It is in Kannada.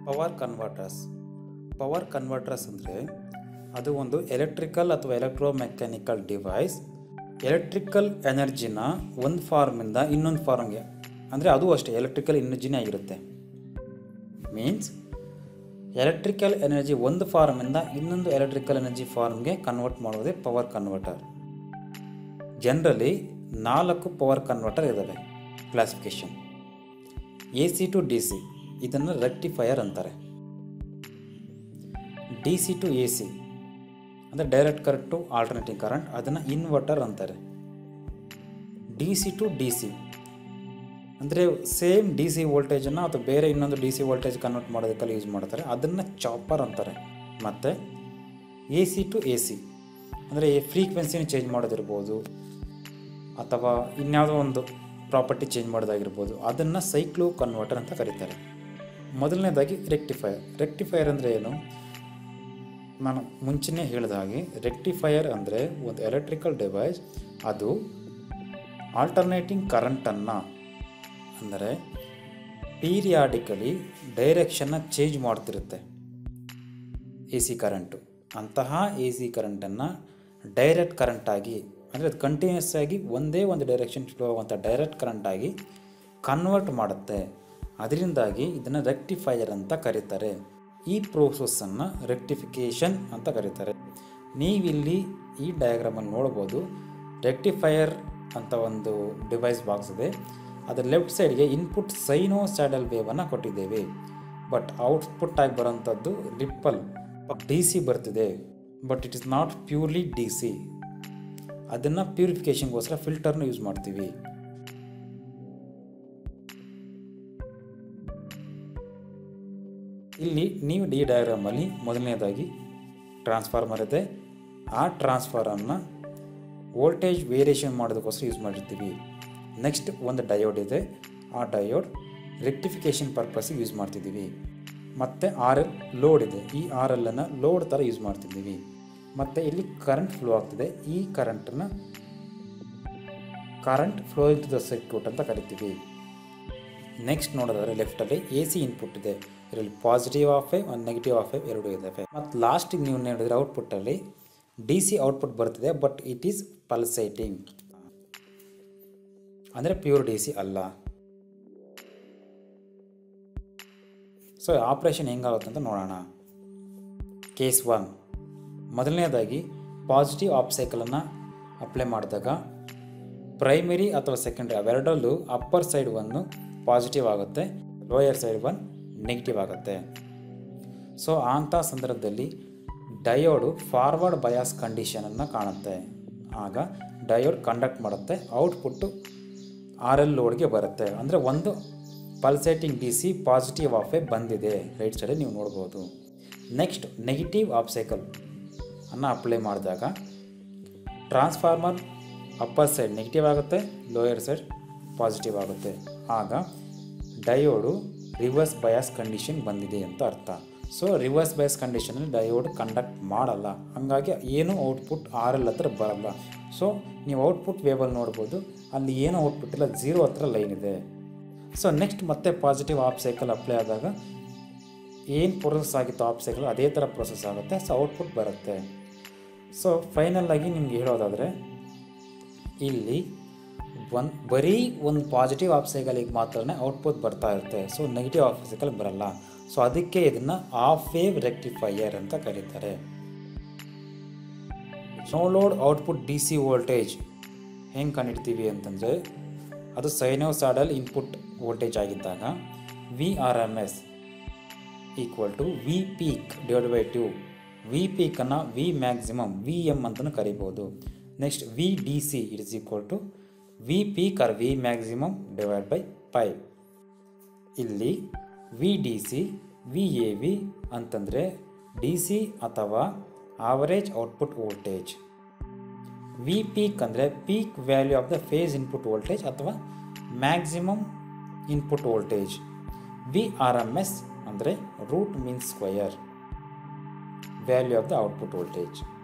ಪವರ್ ಕನ್ವರ್ಟರ್ಸ್ ಪವರ್ ಕನ್ವರ್ಟರ್ಸ್ ಅಂದರೆ ಅದು ಒಂದು ಎಲೆಕ್ಟ್ರಿಕಲ್ ಅಥವಾ ಎಲೆಕ್ಟ್ರೋಮೆಕ್ಯಾನಿಕಲ್ ಡಿವೈಸ್ ಎಲೆಕ್ಟ್ರಿಕಲ್ ಎನರ್ಜಿನ ಒಂದು ಫಾರ್ಮಿಂದ ಇನ್ನೊಂದು ಫಾರ್ಮ್ಗೆ ಅಂದರೆ ಅದು ಅಷ್ಟೇ ಎಲೆಕ್ಟ್ರಿಕಲ್ ಎನರ್ಜಿನೇ ಆಗಿರುತ್ತೆ ಮೀನ್ಸ್ ಎಲೆಕ್ಟ್ರಿಕಲ್ ಎನರ್ಜಿ ಒಂದು ಫಾರ್ಮಿಂದ ಇನ್ನೊಂದು ಎಲೆಕ್ಟ್ರಿಕಲ್ ಎನರ್ಜಿ ಫಾರ್ಮ್ಗೆ ಕನ್ವರ್ಟ್ ಮಾಡೋದೇ ಪವರ್ ಕನ್ವರ್ಟರ್ ಜನರಲಿ ನಾಲ್ಕು ಪವರ್ ಕನ್ವರ್ಟರ್ ಇದ್ದಾವೆ classification A C to D C ಇದನ್ನು ರೆಕ್ಟಿಫೈಯರ್ ಅಂತಾರೆ D C to A C ಅಂದರೆ direct current to alternative current ಅದನ್ನು ಇನ್ವರ್ಟರ್ ಅಂತಾರೆ D C to D C ಅಂದರೆ ಸೇಮ್ ಡಿ ಸಿ ವೋಲ್ಟೇಜನ್ನು ಅಥವಾ ಬೇರೆ ಇನ್ನೊಂದು ಡಿ ಸಿ ವೋಲ್ಟೇಜ್ ಕನ್ವರ್ಟ್ ಮಾಡೋದಕ್ಕೆಲ್ಲ ಯೂಸ್ ಮಾಡ್ತಾರೆ ಅದನ್ನು ಚಾಪರ್ ಅಂತಾರೆ ಮತ್ತು A C to A C ಅಂದರೆ ಫ್ರೀಕ್ವೆನ್ಸಿನ ಚೇಂಜ್ ಮಾಡೋದಿರ್ಬೋದು ಅಥವಾ ಇನ್ಯಾವುದೋ ಒಂದು ಪ್ರಾಪರ್ಟಿ ಚೇಂಜ್ ಮಾಡೋದಾಗಿರ್ಬೋದು ಅದನ್ನು ಸೈಕ್ಲೋ ಕನ್ವರ್ಟರ್ ಅಂತ ಕರೀತಾರೆ ಮೊದಲನೇದಾಗಿ ರೆಕ್ಟಿಫೈಯರ್ ರೆಕ್ಟಿಫೈಯರ್ ಅಂದರೆ ಏನು ನಾನು ಮುಂಚೆನೇ ಹೇಳಿದ ಹಾಗೆ ರೆಕ್ಟಿಫೈಯರ್ ಅಂದರೆ ಒಂದು ಎಲೆಕ್ಟ್ರಿಕಲ್ ಡಿವೈಸ್ ಅದು ಆಲ್ಟರ್ನೇಟಿಂಗ್ ಕರೆಂಟನ್ನು ಅಂದರೆ ಪೀರಿಯಾಡಿಕಲಿ ಡೈರೆಕ್ಷನ್ನ ಚೇಂಜ್ ಮಾಡ್ತಿರುತ್ತೆ ಎ ಸಿ ಕರೆಂಟು ಅಂತಹ ಎ ಸಿ ಕರೆಂಟನ್ನು ಡೈರೆಕ್ಟ್ ಕರೆಂಟಾಗಿ ಅಂದರೆ ಅದು ಕಂಟಿನ್ಯೂಸ್ ಆಗಿ ಒಂದೇ ಒಂದು ಡೈರೆಕ್ಷನ್ ಫ್ಲೋ ಆಗುವಂಥ ಡೈರೆಕ್ಟ್ ಕರೆಂಟಾಗಿ ಕನ್ವರ್ಟ್ ಮಾಡುತ್ತೆ ಅದರಿಂದಾಗಿ ಇದನ್ನು ರೆಕ್ಟಿಫೈಯರ್ ಅಂತ ಕರೀತಾರೆ ಈ ಪ್ರೋಸೆಸ್ಸನ್ನು ರೆಕ್ಟಿಫಿಕೇಷನ್ ಅಂತ ಕರೀತಾರೆ ನೀವಿಲ್ಲಿ ಈ ಡಯಾಗ್ರಾಮಲ್ಲಿ ನೋಡ್ಬೋದು ರೆಕ್ಟಿಫೈಯರ್ ಅಂತ ಒಂದು ಡಿವೈಸ್ ಬಾಕ್ಸ್ ಇದೆ ಅದರ ಲೆಫ್ಟ್ ಸೈಡ್ಗೆ ಇನ್ಪುಟ್ ಸೈನೋ ಸ್ಯಾಡಲ್ ವೇವನ್ನು ಕೊಟ್ಟಿದ್ದೇವೆ ಬಟ್ ಔಟ್ಪುಟ್ ಆಗಿ ಬರೋಂಥದ್ದು ರಿಪ್ಪಲ್ ಡಿ ಸಿ ಬರ್ತಿದೆ but it is not purely D C ಅದನ್ನು ಪ್ಯೂರಿಫಿಕೇಷನ್ಗೋಸ್ಕರ ಫಿಲ್ಟರ್ನ ಯೂಸ್ ಮಾಡ್ತೀವಿ ಇಲ್ಲಿ ನೀವು ಡಿ ಡಯಾಗ್ರಾಮಲ್ಲಿ ಮೊದಲನೇದಾಗಿ ಟ್ರಾನ್ಸ್ಫಾರ್ಮರ್ ಇದೆ ಆ ಟ್ರಾನ್ಸ್ಫಾರ್ಮರ್ನ ವೋಲ್ಟೇಜ್ ವೇರಿಯೇಷನ್ ಮಾಡೋದಕ್ಕೋಸ್ಕರ ಯೂಸ್ ಮಾಡಿರ್ತೀವಿ ನೆಕ್ಸ್ಟ್ ಒಂದು ಡಯೋಡ್ ಇದೆ ಆ ಡಯೋಡ್ ರೆಕ್ಟಿಫಿಕೇಷನ್ ಪರ್ಪಸ್ಸಿಗೆ ಯೂಸ್ ಮಾಡ್ತಿದ್ದೀವಿ ಮತ್ತು ಆರ್ ಎಲ್ ಲೋಡ್ ಇದೆ ಈ ಆರ್ ಎಲ್ಲನ್ನು ಲೋಡ್ ಥರ ಯೂಸ್ ಮಾಡ್ತಿದ್ದೀವಿ ಮತ್ತು ಇಲ್ಲಿ ಕರೆಂಟ್ ಫ್ಲೋ ಆಗ್ತಿದೆ ಈ ಕರೆಂಟನ್ನು current flow to the circuit ಅಂತ ಕರಿತೀವಿ ನೆಕ್ಸ್ಟ್ ನೋಡೋದಾದ್ರೆ ಲೆಫ್ಟಲ್ಲಿ ಎ ಸಿ ಇನ್ಪುಟ್ ಇದೆ ಇದರಲ್ಲಿ ಪಾಸಿಟಿವ್ ಆಫ್ ಎ ಒಂದು ನೆಗೆಟಿವ್ ಆಫ್ ಎ ಎರಡು ಇದ್ದಾವೆ ಮತ್ತು ಲಾಸ್ಟಿಗೆ ನೀವು ನೋಡಿದ್ರೆ ಔಟ್ಪುಟ್ಟಲ್ಲಿ ಡಿ ಸಿ ಔಟ್ಪುಟ್ ಬರ್ತಿದೆ ಬಟ್ ಇಟ್ ಈಸ್ ಪಲ್ಸೇಟಿಂಗ್ ಅಂದರೆ ಪ್ಯೂರ್ ಡಿ ಸಿ ಅಲ್ಲ ಸೊ ಆಪ್ರೇಷನ್ ಹೆಂಗಾಗುತ್ತೆ ಅಂತ ನೋಡೋಣ ಕೇಸ್ ಒನ್ ಮೊದಲನೇದಾಗಿ ಪಾಸಿಟಿವ್ ಆಫ್ ಸೈಕಲನ್ನು ಅಪ್ಲೈ ಮಾಡಿದಾಗ ಪ್ರೈಮರಿ ಅಥವಾ ಸೆಕೆಂಡ್ರಿ ಅವೆರಡಲ್ಲೂ ಅಪ್ಪರ್ ಸೈಡ್ ಒಂದು ಪಾಸಿಟಿವ್ ಆಗುತ್ತೆ ಲೋಯರ್ ಸೈಡ್ ಒನ್ ನೆಗೆಟಿವ್ ಆಗುತ್ತೆ ಸೊ ಅಂಥ ಸಂದರ್ಭದಲ್ಲಿ ಡಯೋಡು ಫಾರ್ವರ್ಡ್ ಬಯಾಸ್ ಕಂಡೀಷನನ್ನು ಕಾಣುತ್ತೆ ಆಗ ಡಯೋಡ್ ಕಂಡಕ್ಟ್ ಮಾಡುತ್ತೆ ಔಟ್ಪುಟ್ಟು ಆರ್ ಎಲ್ ಲೋಡ್ಗೆ ಬರುತ್ತೆ ಅಂದರೆ ಒಂದು pulsating D C positive half ಎ ಬಂದಿದೆ ರೈಟ್ ಸೈಡಲ್ಲಿ ನೀವು ನೋಡ್ಬೋದು ನೆಕ್ಸ್ಟ್ ನೆಗೆಟಿವ್ ಆಫ್ ಸೈಕಲ್ ಅನ್ನು ಅಪ್ಲೈ ಮಾಡಿದಾಗ ಟ್ರಾನ್ಸ್ಫಾರ್ಮರ್ ಅಪ್ಪರ್ ಸೈಡ್ ನೆಗೆಟಿವ್ ಆಗುತ್ತೆ ಲೋಯರ್ ಸೈಡ್ ಪಾಸಿಟಿವ್ ಆಗುತ್ತೆ ಆಗ ಡಯೋಡು ರಿವರ್ಸ್ ಬಯಾಸ್ ಕಂಡೀಷನ್ ಬಂದಿದೆ ಅಂತ ಅರ್ಥ ಸೊ ರಿವರ್ಸ್ ಬಯಾಸ್ ಕಂಡೀಷನಲ್ಲಿ ಡಯೋಡ್ ಕಂಡಕ್ಟ್ ಮಾಡಲ್ಲ ಹಾಗಾಗಿ ಏನು ಔಟ್ಪುಟ್ ಆರ್ ಎಲ್ ಹತ್ರ ಬರಲ್ಲ ಸೊ ನೀವು ಔಟ್ಪುಟ್ ವೇಬಲ್ ನೋಡ್ಬೋದು ಅಲ್ಲಿ ಏನು ಔಟ್ಪುಟ್ ಇಲ್ಲ ಝೀರೋ ಹತ್ರ ಲೈನ್ ಇದೆ ಸೊ ನೆಕ್ಸ್ಟ್ ಮತ್ತೆ ಪಾಸಿಟಿವ್ ಆಫ್ ಸೈಕಲ್ ಅಪ್ಲೈ ಆದಾಗ ಏನು ಪ್ರೊಸೆಸ್ ಆಗಿತ್ತು ಆಫ್ ಸೈಕಲ್ ಅದೇ ಥರ ಪ್ರೊಸೆಸ್ ಆಗುತ್ತೆ ಸೊ ಔಟ್ಪುಟ್ ಬರುತ್ತೆ ಸೊ ಫೈನಲ್ ಆಗಿ ನಿಮ್ಗೆ ಹೇಳೋದಾದರೆ ಇಲ್ಲಿ ಒಂದು ಬರೀ ಒಂದು ಪಾಸಿಟಿವ್ ಆಫ್ ಸೈಕಲಿಗೆ ಮಾತ್ರ ಔಟ್ಪುಟ್ ಬರ್ತಾ ಇರುತ್ತೆ ಸೊ ನೆಗೆಟಿವ್ ಆಫ್ ಸೈಕಲ್ ಬರಲ್ಲ ಸೊ ಅದಕ್ಕೆ ಇದನ್ನು ಆಫ್ ವೇವ್ ರೆಕ್ಟಿಫೈಯರ್ ಅಂತ ಕರೀತಾರೆ no load output D C voltage ಹೆಂಗೆ ಕಂಡಿಡ್ತೀವಿ ಅಂತಂದರೆ ಅದು ಸೈನೋಸಾಡಲ್ ಇನ್ಪುಟ್ ವೋಲ್ಟೇಜ್ ಆಗಿದ್ದಾಗ V R M S equal to V peak divide by two V ಪೀಕನ್ನು ವಿ ಮ್ಯಾಕ್ಸಿಮಮ್ ವಿ ಎಮ್ ಅಂತಲೂ ಕರಿಬೋದು next V D C it is equal to V peak or V maximum divide by pi ಇಲ್ಲಿ V D C V A V ಅಂತಂದರೆ ಡಿ ಸಿ ಅಥವಾ average output voltage V peak ಅಂದರೆ peak value of the phase input voltage ಅಥವಾ maximum input voltage V R M S ಅಂದರೆ root mean square value of the output voltage